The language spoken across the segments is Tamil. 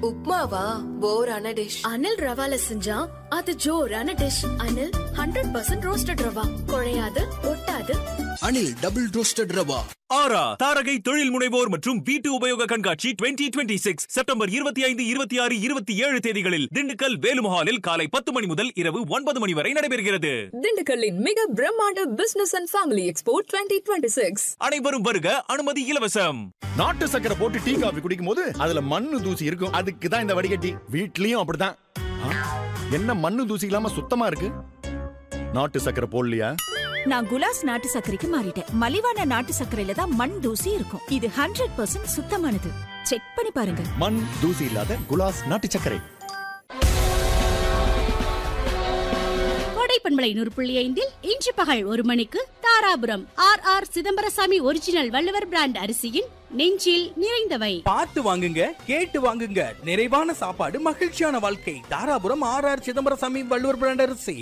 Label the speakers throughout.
Speaker 1: உப்மாவா போரான டிஷ்
Speaker 2: அனில் ரவால செஞ்சா அது ஜோரான dish Anil hundred percent roasted rava குழையாது ஒட்டாது
Speaker 3: அனில் டபுள் ரோஸ்டட் ரவா
Speaker 4: ஆரா தாரகை தொழில் முனைவோர் மற்றும் வீட்டு உபயோக கண்காட்சி 2026 சிக்ஸ் செப்டம்பர் இருபத்தி ஐந்து இருபத்தி ஆறு இருபத்தி ஏழு தேதிகளில் திண்டுக்கல் வேலுமஹாலில் காலை பத்து மணி முதல் இரவு ஒன்பது மணி வரை நடைபெறுகிறது
Speaker 5: திண்டுக்கல்லின் மிக பிரம்மாண்ட business and family expo twenty twenty six
Speaker 4: அனைவரும் வருக அனுமதி இலவசம்
Speaker 6: நாட்டு சக்கரை போட்டு டீ காபி குடிக்கும் போது அதுல மண்ணு தூசி இருக்கும் அதுக்கு தான் இந்த வடிகட்டி வீட்லயும் அப்படிதான் ஆ, என்ன மண்ணு தூசி இல்லாம சுத்தமா இருக்கு நாட்டு சக்கரை போடலையா
Speaker 7: நான் குலாஸ் நாட்டு சர்க்கரைக்கு மாறிட்டேன் மலிவான நாட்டு சர்க்கரையில தான் மண் தூசி இருக்கும் இது ஹண்ட்ரட் பர்சன்ட் சுத்தமானது செக் பண்ணி பாருங்க
Speaker 6: மண் தூசி இல்லாத குலாஸ் நாட்டு சர்க்கரை
Speaker 8: கோடைப்பண்பலை நூறு புள்ளி ஐந்தில் இன்று பகல் ஒரு மணிக்கு Dharapuram R R Chidambarasamy original Valluvar brand அரிசியின் நெஞ்சில் நிறைந்தவை
Speaker 9: பார்த்து வாங்குங்க கேட்டு வாங்குங்க நிறைவான சாப்பாடு மகிழ்ச்சியான வாழ்க்கை Dharapuram R R Chidambarasamy Valluvar brand அரிசி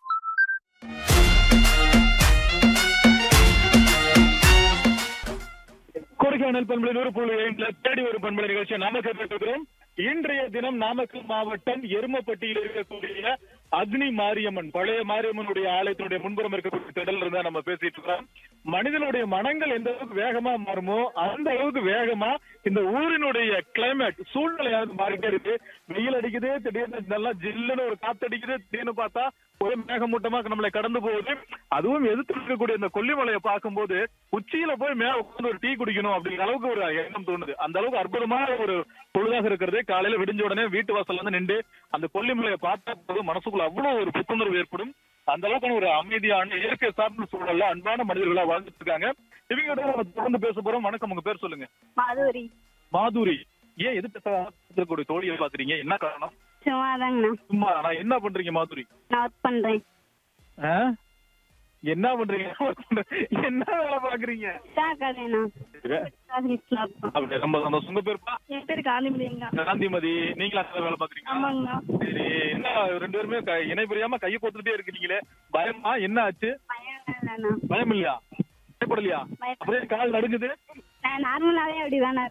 Speaker 10: கொடைக்கானல் பண்பலை நூறு புள்ளி ஐந்துல தேடி வரும் பண்பலை நிகழ்ச்சியை நாம கேட்டுக்கிறோம் இன்றைய தினம் நாமக்கல் மாவட்டம் எருமப்பட்டியில் இருக்கக்கூடிய அக்னி மாரியம்மன் பழைய மாரியம்மனுடைய ஆலயத்தினுடைய முன்புறம் இருக்கக்கூடிய திடல் இருந்தா நம்ம பேசிட்டு இருக்கிறோம் மனிதனுடைய மனங்கள் எந்த அளவுக்கு வேகமா மாறுமோ அந்த அளவுக்கு வேகமா இந்த ஊரினுடைய கிளைமேட் சூழ்நிலையாவது மாறிட்டே இருக்கு வெயில் அடிக்குது திடீர்னு நல்லா ஜில்லுன்னு ஒரு காத்தடிக்குது திடீர்னு பார்த்தா ஒரு மேகமூட்டமா நம்மளை கடந்து போகுது அதுவும் எதிர்த்து இருக்கக்கூடிய இந்த கொல்லிமலையை பார்க்கும்போது உச்சியில போய் மேல உட்கார்ந்து ஒரு டீ குடிக்கணும் அப்படிங்கிற அளவுக்கு ஒரு எண்ணம் தோணுது அந்த அளவுக்கு அற்புதமான ஒரு பொழுதாக இருக்கிறது காலையில விடிஞ்ச உடனே வீட்டு வாசல்ல வந்து நின்று அந்த கொல்லிமலையை பார்த்தா போதும் மனசுக்குள்ள அவ்வளவு ஒரு புத்துணர்வு ஏற்படும் அந்த அளவுக்கான ஒரு அமைதியான இயற்கை சார்ந்த சூழல்ல அன்பான மனிதர்களா வாழ்ந்துட்டு இருக்காங்க இவங்க நம்ம தொடர்ந்து பேச போறோம் வணக்கம் உங்க பேர் சொல்லுங்க
Speaker 11: மாதூரி
Speaker 10: மாதுரி ஏன் எதிர்த்து கூடிய தோழியை பாக்குறீங்க என்ன காரணம்
Speaker 11: சும்மா தாங்கண்ணா
Speaker 10: சும்மா நான் என்ன பண்றீங்க மாதுரி
Speaker 11: நான் ஒர்க் பண்றேன்
Speaker 10: ஆ? என்ன பண்றீங்க என்ன வேலை பாக்குறீங்க
Speaker 11: டா கடைண்ணா ஆஃபீஸ்ல இருக்கோம்
Speaker 10: அப்படி ரொம்ப சந்தோஷம் உங்க பேருப்பா
Speaker 11: என் பேர் காந்திமதிங்க
Speaker 10: காந்திமதி நீங்களா அந்த வேலை பாக்குறீங்க
Speaker 11: ஆமாங்கண்ணா
Speaker 10: சரி என்ன ரெண்டு பேருமே க- இணை புரியாம கையை கோத்துட்டே இருக்கீங்களே பயமா என்ன ஆச்சு
Speaker 11: இல்லைண்ணா
Speaker 10: பயம் இல்லையா பயப்படலையா அப்படியே கால் நடுங்குது
Speaker 11: நான் நார்மலாவே அப்படிதானே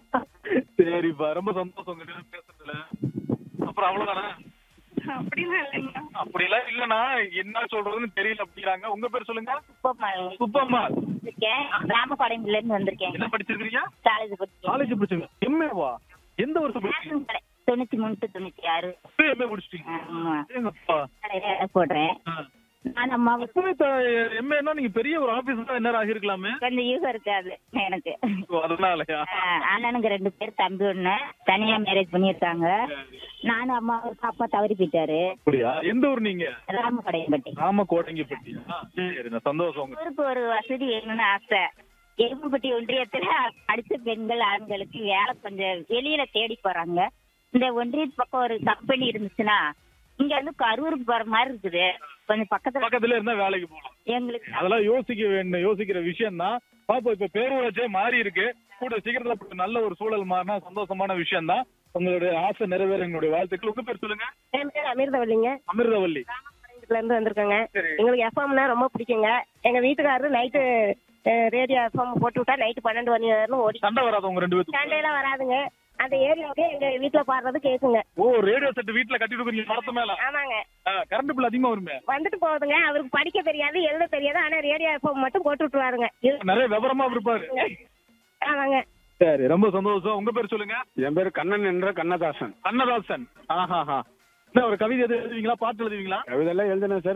Speaker 10: சரிப்பா ரொம்ப சந்தோஷம் உங்க கிட்ட பேசுறதுல அப்புறம் அவ்வளவுதானே
Speaker 11: அப்படிலாம் இல்லைங்கண்ணா
Speaker 10: அப்படிலாம் இல்லனா என்ன சொல்றதுன்னு தெரியல அப்படிங்கிறாங்க உங்க பேர் சொல்லுங்க
Speaker 11: சுப்பம்மா
Speaker 10: சுப்பம்மா
Speaker 11: இருக்கேன் கிராமப்பாளையம்ல இருந்து வந்திருக்கேன்
Speaker 10: என்ன படிச்சிருக்கீங்க
Speaker 11: காலேஜ் படிச்சேன்
Speaker 10: காலேஜ் படிச்சீங்க எம்ஏவா எந்த வருஷம் படிச்சீங்க
Speaker 11: தொண்ணூத்தி மூணு to தொண்ணூத்தி ஆறு
Speaker 10: எம்ஏ முடிச்சிட்டீங்க
Speaker 11: ஆமா
Speaker 10: ஏங்கப்பா
Speaker 11: கடையில வேலை போடுறேன் நான் அம்மா
Speaker 10: எம்ஏன்னா நீங்க பெரிய ஒரு ஆபீஸ் தான் என்ன ஆகிருக்கலாமே
Speaker 11: கொஞ்சம் யூகம் இருக்காது எனக்கு
Speaker 10: ஓ, அதனாலயா
Speaker 11: ஆஹ் அண்ணனுக்கு ரெண்டு பேர் தம்பி ஒண்ணு தனியா மேரேஜ் பண்ணியிருக்காங்க நானும் அம்மா அப்பா தவறி போயிட்டாரு
Speaker 10: அப்படியா எந்த ஊர் நீங்க
Speaker 11: ராமப்படையம்பட்டி
Speaker 10: ஆமா கோட்டைங்கப்பட்டி சரி சந்தோஷம் உங்க
Speaker 11: ஊருக்கு ஒரு வசதி வேணும்னு ஆசை எருமப்பட்டி ஒன்றியத்துல படித்த பெண்கள் ஆண்களுக்கு வேலை கொஞ்சம் வெளியில தேடி போறாங்க இந்த ஒன்றியத்து பக்கம் ஒரு கம்பெனி இருந்துச்சுன்னா இங்க வந்து கரூருக்கு போற மாதிரி இருக்குது கொஞ்சம் பக்கத்துல
Speaker 10: பக்கத்துல இருந்தா வேலைக்கு போகலாம்
Speaker 11: எங்களுக்கு
Speaker 10: அதெல்லாம் யோசிக்க வேண்டும் யோசிக்கிற விஷயம் தான் பாப்போம் இப்ப பேரூராட்சியே மாறி இருக்கு கூட சீக்கிரத்துல இப்படி நல்ல ஒரு சூழல் மாறினா சந்தோஷமான விஷயம் தான் உங்களுடைய ஆசை நிறைவேற எங்களுடைய வாழ்த்துக்கள் உங்க பேர் சொல்லுங்க
Speaker 12: என் பேர் அமிர்தவல்லிங்க
Speaker 10: அமிர்தவல்லி
Speaker 12: இதுல இருந்து வந்திருக்கோங்க
Speaker 10: சரி.
Speaker 12: எங்களுக்கு எஃப்எம்னா ரொம்ப பிடிக்குங்க எங்க வீட்டுக்காரரு நைட்டு ரேடியோ எஃப்எம் போட்டு விட்டா நைட்டு பன்னெண்டு மணி வரைக்கும் ஓடி
Speaker 10: சண்டை வராது உங்க ரெண்டு பேத்துக்கு
Speaker 12: சண்டையெல்லாம் வராதுங்க அந்த ஏரியாவுக்கு எங்க வீட்டுல பாடுறது கேக்குங்க
Speaker 10: ஓ ரேடியோ செட் வீட்டுல கட்டிட்டு இருக்கீங்க மரத்து மேல
Speaker 12: ஆமாங்க
Speaker 10: கரண்ட் பில் அதிகமா வருமே
Speaker 12: வந்துட்டு போகுதுங்க அவருக்கு படிக்க தெரியாது எழுத தெரியாது ஆனா ரேடியோ எஃப்எம் மட்டும் போட்டு விட்டுருவாருங்க இது-
Speaker 10: நிறைய விவரமா இருப்பாரு
Speaker 12: ஆமாங்க
Speaker 10: சரி ரொம்ப சந்தோஷம் உங்க பேர் சொல்லுங்க
Speaker 13: என் பேர் கண்ணன் என்ற கண்ணதாசன்
Speaker 10: கண்ணதாசன் ஆஹாஹா என்ன ஒரு கவிதை எதுவும் எழுதுவீங்களா பாட்டு எழுதுவீங்களா
Speaker 13: கவிதையெல்லாம் எழுதினேன் சார்